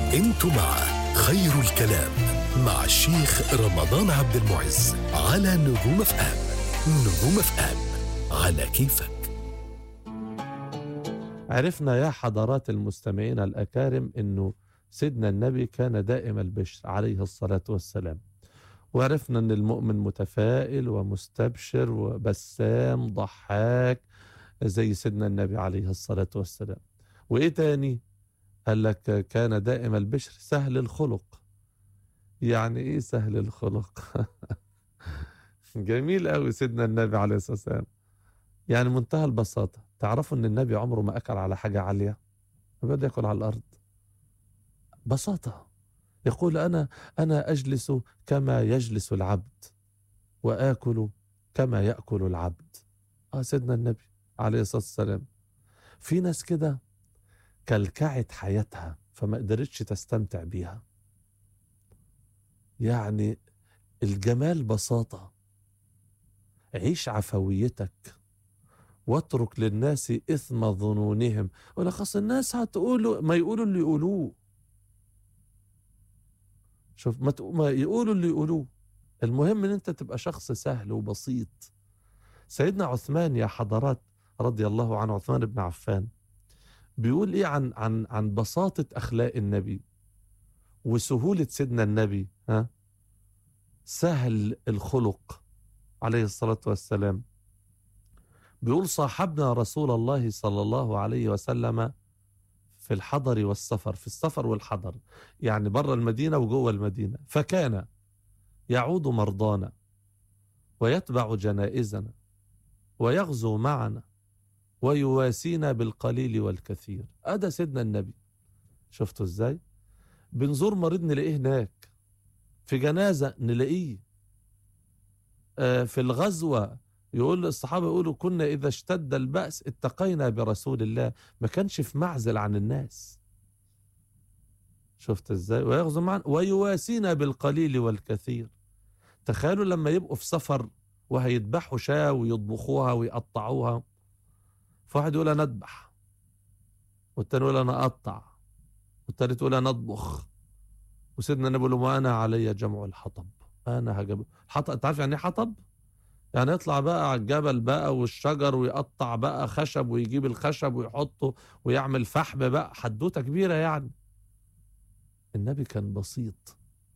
انتم مع خير الكلام مع الشيخ رمضان عبد المعز على نجوم اف ام نجوم اف ام على كيفك عرفنا يا حضرات المستمعين الأكارم أنه سيدنا النبي كان دائم البشر عليه الصلاة والسلام وعرفنا أن المؤمن متفائل ومستبشر وبسام ضحاك زي سيدنا النبي عليه الصلاة والسلام وإيه تاني قال لك كان دائم البشر سهل الخلق يعني إيه سهل الخلق جميل قوي سيدنا النبي عليه الصلاة والسلام يعني منتهى البساطة تعرفوا ان النبي عمره ما اكل على حاجة عالية بدا ياكل على الارض بساطة يقول انا انا اجلس كما يجلس العبد واكل كما ياكل العبد اه سيدنا النبي عليه الصلاة والسلام في ناس كده كلكعت حياتها فما قدرتش تستمتع بيها يعني الجمال بساطة عيش عفويتك واترك للناس إثم ظنونهم ولا خاص الناس هتقولوا ما يقولوا اللي يقولوه شوف ما, تق- ما يقولوا اللي يقولوه المهم ان انت تبقى شخص سهل وبسيط سيدنا عثمان يا حضرات رضي الله عنه عثمان بن عفان بيقول ايه عن عن عن بساطة اخلاق النبي وسهولة سيدنا النبي ها سهل الخلق عليه الصلاة والسلام بيقول صاحبنا رسول الله صلى الله عليه وسلم في الحضر والسفر في السفر والحضر يعني بره المدينة وجوه المدينة فكان يعود مرضانا ويتبع جنائزنا ويغزو معنا ويواسينا بالقليل والكثير هذا سيدنا النبي شفتوا ازاي بنزور مريض نلاقيه هناك في جنازة نلاقيه آه، في الغزوة يقول الصحابة يقولوا كنا إذا اشتد البأس اتقينا برسول الله ما كانش في معزل عن الناس شفت ازاي ويغزو معنا ويواسينا بالقليل والكثير تخيلوا لما يبقوا في سفر وهيذبحوا شاة ويطبخوها ويقطعوها فواحد يقول انا اذبح والتاني يقول انا اقطع والتالت يقول انا اطبخ وسيدنا النبي يقول له وانا علي جمع الحطب انا هجيب حطب انت عارف يعني ايه حطب؟ يعني يطلع بقى على الجبل بقى والشجر ويقطع بقى خشب ويجيب الخشب ويحطه ويعمل فحم بقى حدوته كبيره يعني النبي كان بسيط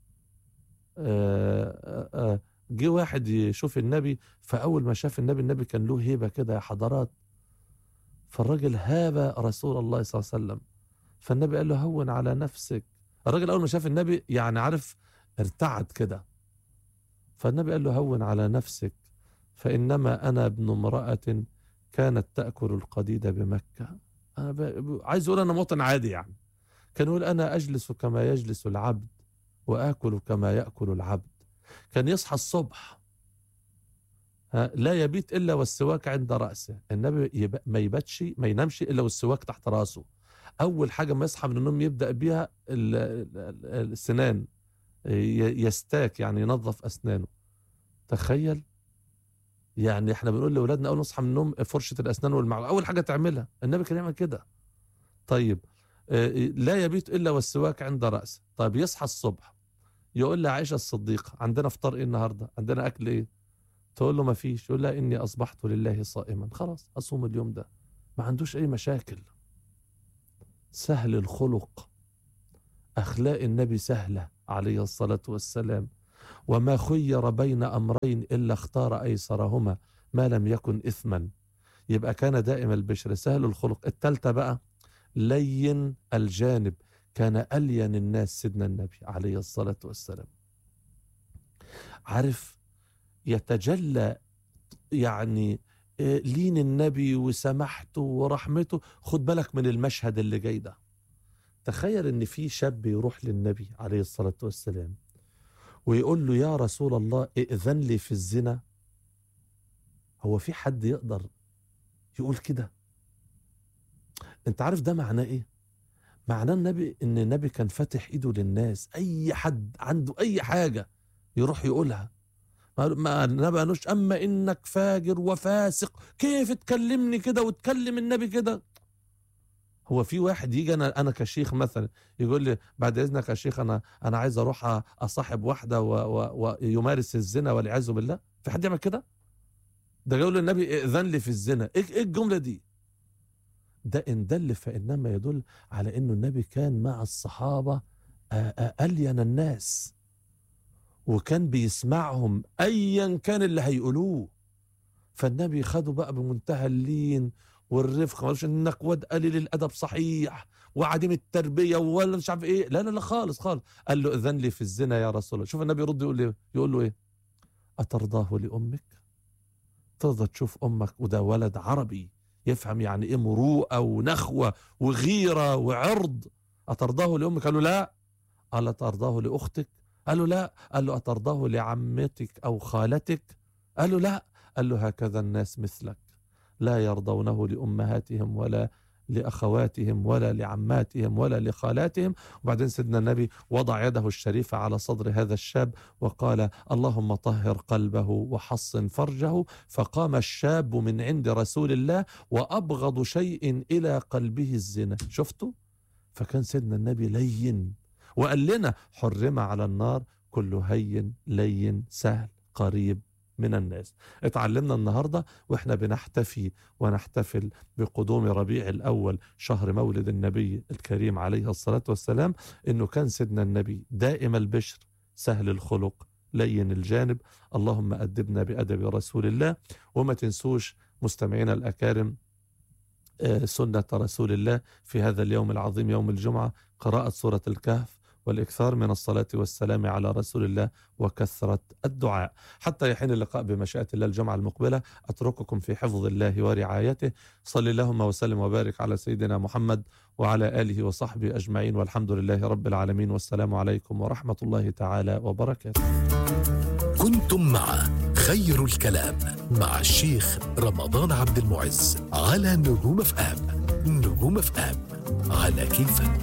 آه، آه، آه، جه واحد يشوف النبي فاول ما شاف النبي النبي كان له هيبه كده يا حضرات فالراجل هاب رسول الله صلى الله عليه وسلم فالنبي قال له هون على نفسك الراجل اول ما شاف النبي يعني عارف ارتعد كده فالنبي قال له هون على نفسك فإنما أنا ابن امرأة كانت تأكل القديد بمكة أنا ب... ب- عايز أقول أنا مواطن عادي يعني كان يقول أنا أجلس كما يجلس العبد وآكل كما يأكل العبد كان يصحى الصبح ها، لا يبيت إلا والسواك عند رأسه النبي يب... ما يباتش ما ينامش إلا والسواك تحت رأسه أول حاجة ما يصحى من النوم يبدأ بيها ال... ال- ال- السنان ي- يستاك يعني ينظف أسنانه تخيل يعني احنا بنقول لاولادنا اول ما نصحى من النوم فرشه الاسنان والمعجون اول حاجه تعملها النبي كان يعمل كده طيب آه، لا يبيت الا والسواك عند راسه طيب يصحى الصبح يقول لعائشه الصديقه عندنا فطار ايه النهارده عندنا اكل ايه تقول له ما فيش يقول لها اني اصبحت لله صائما خلاص اصوم اليوم ده ما عندوش اي مشاكل سهل الخلق اخلاق النبي سهله عليه الصلاه والسلام وما خير بين امرين الا اختار ايسرهما ما لم يكن اثما يبقى كان دائم البشر سهل الخلق التالتة بقى لين الجانب كان الين الناس سيدنا النبي عليه الصلاه والسلام عارف يتجلى يعني آه، لين النبي وسماحته ورحمته خد بالك من المشهد اللي جاي ده تخيل ان في شاب يروح للنبي عليه الصلاه والسلام ويقول له يا رسول الله ائذن لي في الزنا هو في حد يقدر يقول كده انت عارف ده معناه ايه معناه النبي ان النبي كان فاتح ايده للناس اي حد عنده اي حاجه يروح يقولها ما ما النبي قالوش اما انك فاجر وفاسق كيف تكلمني كده وتكلم النبي كده هو في واحد يجي انا انا كشيخ مثلا يقول لي بعد اذنك يا شيخ انا انا عايز اروح اصاحب واحده ويمارس الزنا والعياذ بالله في حد يعمل كده ده يقول النبي ائذن لي في الزنا ايه ايه الجمله دي ده ان دل فانما يدل على انه النبي كان مع الصحابه الين الناس وكان بيسمعهم ايا كان اللي هيقولوه فالنبي خده بقى بمنتهى اللين والرفق ما قالوش انك واد قليل الادب صحيح وعديم التربيه ولا مش عارف ايه لا لا لا خالص خالص قال له اذن لي في الزنا يا رسول الله شوف النبي يرد يقول له يقول له ايه اترضاه لامك ترضى تشوف امك وده ولد عربي يفهم يعني ايه مروءه ونخوه وغيره وعرض اترضاه لامك قال له لا قال اترضاه لاختك قال له لا قال له اترضاه لعمتك او خالتك قال له لا قال له هكذا الناس مثلك لا يرضونه لأمهاتهم ولا لأخواتهم ولا لعماتهم ولا لخالاتهم وبعدين سيدنا النبي وضع يده الشريفة على صدر هذا الشاب وقال اللهم طهر قلبه وحصن فرجه فقام الشاب من عند رسول الله وأبغض شيء إلى قلبه الزنا شفتوا فكان سيدنا النبي لين وقال لنا حرم على النار كل هين لين سهل قريب من الناس اتعلمنا النهاردة واحنا بنحتفي ونحتفل بقدوم ربيع الأول شهر مولد النبي الكريم عليه الصلاة والسلام انه كان سيدنا النبي دائم البشر سهل الخلق لين الجانب اللهم أدبنا بأدب رسول الله وما تنسوش مستمعينا الأكارم سنة رسول الله في هذا اليوم العظيم يوم الجمعة قراءة سورة الكهف والإكثار من الصلاة والسلام على رسول الله وكثرة الدعاء حتى يحين اللقاء بمشيئة الله الجمعة المقبلة أترككم في حفظ الله ورعايته صلى اللهم وسلم وبارك على سيدنا محمد وعلى آله وصحبه أجمعين والحمد لله رب العالمين والسلام عليكم ورحمة الله تعالى وبركاته كنتم مع خير الكلام مع الشيخ رمضان عبد المعز على نجوم اف ام نجوم اف ام على كيفك